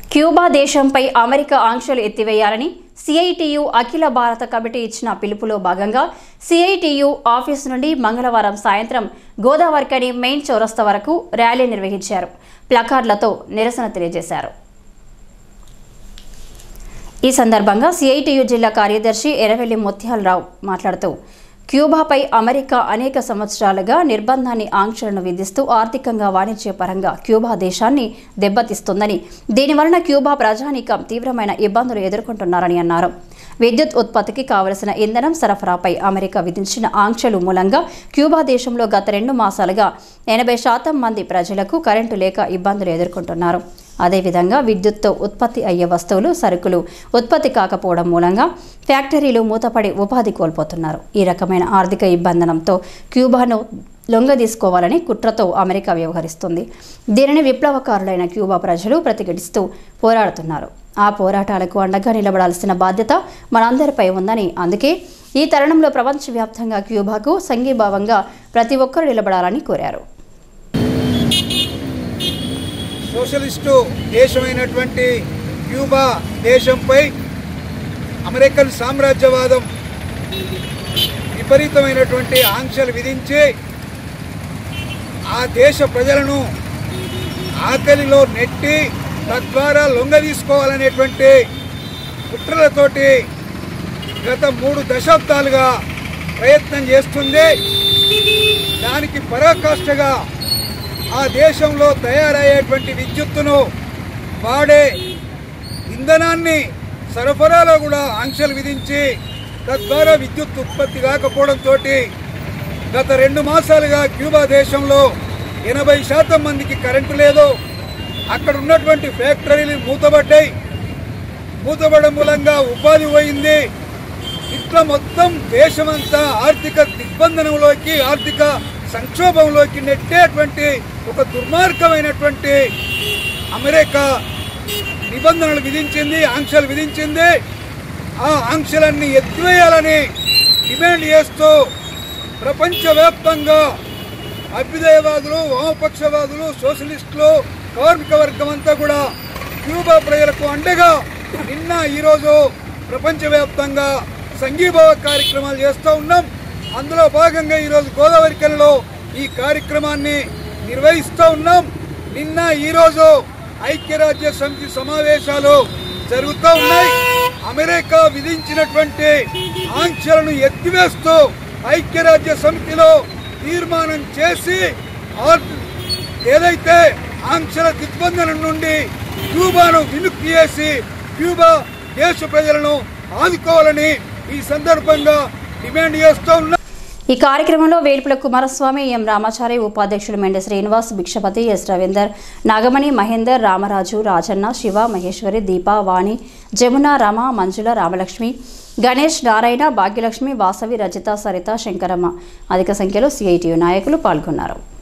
Cuba దేశంపై America ఆంక్షలు ఎత్తివేయాలని CITU అఖిల భారత కమిటీ ఇచ్చిన పిలుపులో భాగంగా సిఐటియు ఆఫీసు నుండి మంగళవారం సాయంత్రం గోదావరికని మెయిన్ చౌరస్తా వరకు ర్యాలీ నిర్వహించారు ప్లకార్డులతో నిరసన తెలియజేశారు ఈ సందర్భంగా సిఐటియు జిల్లా కార్యదర్శి ఎర్రవెల్లి ముత్యాలరావు మాట్లాడుతూ క్యూబాపై అమెరికా అనేక సంవత్సరాలుగా నిర్బంధాన్ని ఆంక్షలను విధిస్తూ ఆర్థికంగా వాణిజ్యపరంగా క్యూబా దేశాన్ని దెబ్బతీస్తుందని దీనివలన క్యూబా ప్రజానీకం తీవ్రమైన ఇబ్బందులు ఎదుర్కొంటున్నారని అన్నారు విద్యుత్ ఉత్పత్తికి కావలసిన ఇంధనం సరఫరాపై అమెరికా విధించిన ఆంక్షలు మూలంగా క్యూబా దేశంలో గత రెండు మాసాలుగా ఎనభై శాతం మంది ప్రజలకు కరెంటు లేక ఇబ్బందులు ఎదుర్కొంటున్నారు అదేవిధంగా విద్యుత్తో ఉత్పత్తి అయ్యే వస్తువులు సరుకులు ఉత్పత్తి కాకపోవడం మూలంగా ఫ్యాక్టరీలు మూతపడి ఉపాధి కోల్పోతున్నారు ఈ రకమైన ఆర్థిక ఇబ్బందనంతో క్యూబాను లొంగదీసుకోవాలని కుట్రతో అమెరికా వ్యవహరిస్తుంది దీనిని విప్లవకారులైన క్యూబా ప్రజలు ప్రతిఘటిస్తూ పోరాడుతున్నారు ఆ పోరాటాలకు అండగా నిలబడాల్సిన బాధ్యత మనందరిపై ఉందని అందుకే ఈ తరుణంలో ప్రపంచవ్యాప్తంగా క్యూబాకు సంఘీభావంగా ప్రతి ఒక్కరూ నిలబడాలని కోరారు సోషలిస్టు దేశమైనటువంటి క్యూబా దేశంపై అమెరికన్ సామ్రాజ్యవాదం విపరీతమైనటువంటి ఆంక్షలు విధించి ఆ దేశ ప్రజలను ఆకలిలో నెట్టి తద్వారా లొంగ తీసుకోవాలనేటువంటి కుట్రలతోటి గత మూడు దశాబ్దాలుగా ప్రయత్నం చేస్తుంది దానికి పరాకాష్ఠగా ఆ దేశంలో తయారయ్యేటువంటి విద్యుత్తును వాడే ఇంధనాన్ని సరఫరాలో కూడా ఆంక్షలు విధించి తద్వారా విద్యుత్ ఉత్పత్తి కాకపోవడంతో గత రెండు మాసాలుగా క్యూబా దేశంలో ఎనభై శాతం మందికి కరెంటు లేదు అక్కడ ఉన్నటువంటి ఫ్యాక్టరీలు మూతబడ్డాయి మూతబడడం మూలంగా ఉపాధి పోయింది ఇట్లా మొత్తం దేశమంతా ఆర్థిక దిగ్బంధనంలోకి ఆర్థిక సంక్షోభంలోకి నెట్టేటువంటి ఒక దుర్మార్గమైనటువంటి అమెరికా నిబంధనలు విధించింది ఆంక్షలు విధించింది ఆ ఆంక్షలన్నీ ఎత్తివేయాలని డిమాండ్ చేస్తూ ప్రపంచవ్యాప్తంగా అభ్యుదయవాదులు వామపక్షవాదులు సోషలిస్టులు కార్మిక వర్గం అంతా కూడా క్యూబా ప్రజలకు అండగా నిన్న ఈరోజు ప్రపంచవ్యాప్తంగా సంఘీభావ కార్యక్రమాలు చేస్తూ ఉన్నాం అందులో భాగంగా ఈరోజు గోదావరికల్లో ఈ కార్యక్రమాన్ని నిర్వహిస్తూ ఉన్నాం నిన్న ఈరోజు ఐక్యరాజ్య సమితి సమావేశాలు జరుగుతూ ఉన్నాయి అమెరికా విధించినటువంటి ఆంక్షలను ఎత్తివేస్తూ ఐక్యరాజ్య సమితిలో తీర్మానం చేసి ఆర్- ఏదైతే ఆంక్షల దిగ్బంధనం నుండి క్యూబాను విముక్తి చేసి క్యూబా దేశ ప్రజలను ఆదుకోవాలని ఈ సందర్భంగా డిమాండ్ చేస్తూ ఉన్నా ఈ కార్యక్రమంలో వేల్పుల కుమారస్వామి ఎం రామాచారి ఉపాధ్యక్షులు మెండ శ్రీనివాస్ భిక్షపతి ఎస్ రవీందర్ నాగమణి మహేందర్ రామరాజు రాజన్న శివ మహేశ్వరి దీప వాణి జమున రమ మంజుల రామలక్ష్మి గణేష్ నారాయణ భాగ్యలక్ష్మి వాసవి రజిత సరిత శంకరమ్మ అధిక సంఖ్యలో సిఐటియు నాయకులు పాల్గొన్నారు